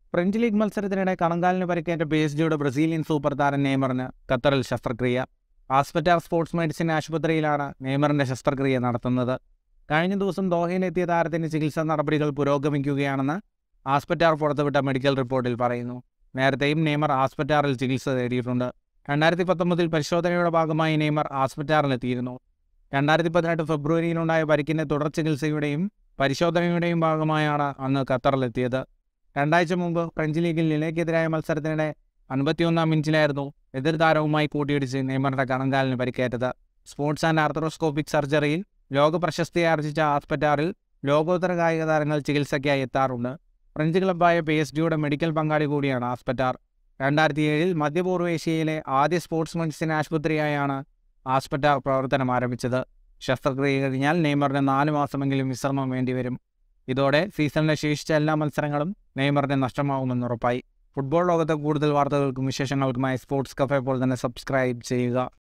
French league മത്സരത്തിനിടെ കണങ്കാലിന് പരിക്കേറ്റ പി എസ് ജിയുടെ ബ്രസീലിയൻ സൂപ്പർ താരം നെയ്മറിന് ഖത്തറിൽ ശസ്ത്രക്രിയ ആസ്പെറ്റാർ സ്പോർട്സ് മെഡിസിൻ ആശുപത്രിയിലാണ് നെയ്മറിന്റെ ശസ്ത്രക്രിയ നടത്തുന്നത് കഴിഞ്ഞ ദിവസം ദോഹയിലെത്തിയ താരത്തിന്റെ ചികിത്സാ നടപടികൾ പുരോഗമിക്കുകയാണെന്ന് ആസ്പെറ്റാർ പുറത്തുവിട്ട മെഡിക്കൽ റിപ്പോർട്ടിൽ പറയുന്നു നേരത്തെയും നെയ്മർ ആസ്പെറ്റാറിൽ ചികിത്സ തേടിയിട്ടുണ്ട് രണ്ടായിരത്തി പത്തൊമ്പതിൽ പരിശോധനയുടെ ഭാഗമായി നെയ്മർ ആസ്പെറ്റാറിലെത്തിയിരുന്നു രണ്ടായിരത്തി പതിനെട്ട് ഫെബ്രുവരിയിലുണ്ടായ പരിക്കിന്റെ തുടർ ചികിത്സയുടെയും പരിശോധനയുടെയും ഭാഗമായാണ് അന്ന് ഖത്തറിലെത്തിയത് രണ്ടാഴ്ച മുമ്പ് ഫ്രഞ്ച് ലീഗിൽ ലിലയ്ക്കെതിരായ മത്സരത്തിനിടെ അൻപത്തിയൊന്നാം മിനിറ്റിലായിരുന്നു എതിർ താരവുമായി കൂട്ടിയിടിച്ച് നെയ്മറിന്റെ കണങ്കാലിന് പരിക്കേറ്റത് സ്പോർട്സ് ആൻഡ് ആർത്തറോസ്കോപ്പിക് സർജറിയിൽ ലോക പ്രശസ്തി ആർജിച്ച ആസ്പെറ്റാറിൽ ലോകോത്തര കായിക താരങ്ങൾ ചികിത്സയ്ക്കായി എത്താറുണ്ട് ഫ്രഞ്ച് ക്ലബ്ബായ പി എസ് ജിയുടെ മെഡിക്കൽ പങ്കാളി കൂടിയാണ് ആസ്പെറ്റാർ രണ്ടായിരത്തി ഏഴിൽ മധ്യപൂർവേഷ്യയിലെ ആദ്യ സ്പോർട്സ് മെഡിസിൻ ആശുപത്രിയായാണ് ആസ്പെറ്റാർ പ്രവർത്തനം ആരംഭിച്ചത് ശസ്ത്രക്രിയ കഴിഞ്ഞാൽ നെയ്മറിന് നാല് മാസമെങ്കിലും വിശ്രമം വേണ്ടിവരും ഇതോടെ സീസണിലെ ശേഷിച്ച എല്ലാ മത്സരങ്ങളും നെയ്മറിന് നഷ്ടമാവുമെന്ന് ഉറപ്പായി ഫുട്ബോൾ ലോകത്തെ കൂടുതൽ വാർത്തകൾക്കും വിശേഷങ്ങൾക്കുമായി സ്പോർട്സ് കഫേ പോലെ തന്നെ സബ്സ്ക്രൈബ് ചെയ്യുക